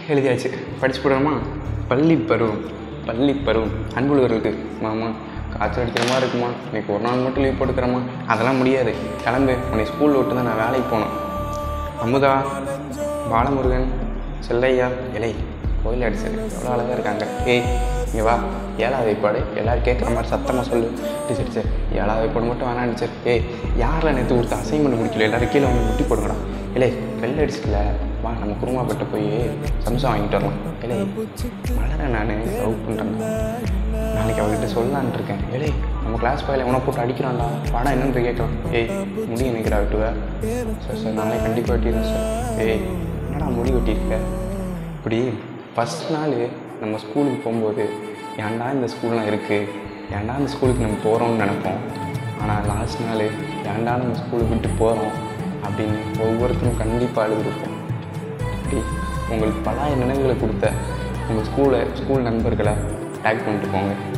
எழுதியாச்சு படிச்சு போடணுமா பள்ளி பருவம் பள்ளி பருவம் அன்புள்ளவர்களுக்கு மாமா காய்ச்சல் அடிக்கிற மாதிரி இருக்குமா இன்னைக்கு ஒரு நாள் மட்டும் லீவ் போட்டுக்கிறேம்மா அதெல்லாம் முடியாது கிளம்பு உன்னை ஸ்கூலில் விட்டு தான் நான் வேலைக்கு போகணும் அமுதா பாலமுருகன் செல்லையா இலை கோயில் அடிச்சது எவ்வளோ அழகாக இருக்காங்க ஏய் இங்கே வா ஏழாவது வைப்பாடு எல்லோரும் கேட்குற மாதிரி சத்தமாக சொல்லு டீச்சர் சார் ஏழாவது வைப்பாடு மட்டும் வேணாம் டீச்சர் ஏய் யாரில் நேற்று கொடுத்த அசைன்மெண்ட் முடிக்கல எல்லோரும் கீழே வந்து முட்டி போடுங்கடா இல்லை பெல் அடிச்சிக்கல வா நம்ம குருமாப்பட்ட போய் சம்சா வாங்கிட்டு வரலாம் இல்லை மலரை நான் லவ் பண்ணுறேன்டா நாளைக்கு அவர்கிட்ட சொல்லலான்ட்டு இருக்கேன் ஏலே நம்ம கிளாஸ் பையில எவனை போட்டு அடிக்கிறான்டா படம் என்னன்னு கேட்கலாம் ஏய் முடி நினைக்கிறா வெட்டுவ சார் சார் நாளை கண்டிப்பாக வெட்டிடுறேன் சார் ஏய் என்னடா முடி வெட்டியிருக்க இப்படி ஃபஸ்ட் நாள் நம்ம ஸ்கூலுக்கு போகும்போது ஏன்டா இந்த ஸ்கூல்லாம் இருக்குது ஏன்டா இந்த ஸ்கூலுக்கு நம்ம போகிறோம்னு நினைப்போம் ஆனால் லாஸ்ட் நாள் ஏன்டா நம்ம ஸ்கூலுக்கு விட்டு போகிறோம் அப்படின்னு ஒவ்வொருத்தரும் கண்டிப்பாக அழுதுருப்போம் அப்படி உங்களுக்கு பல நினைவுகளை கொடுத்த உங்கள் ஸ்கூலை ஸ்கூல் நண்பர்களை டேக் பண்ணிட்டு போங்க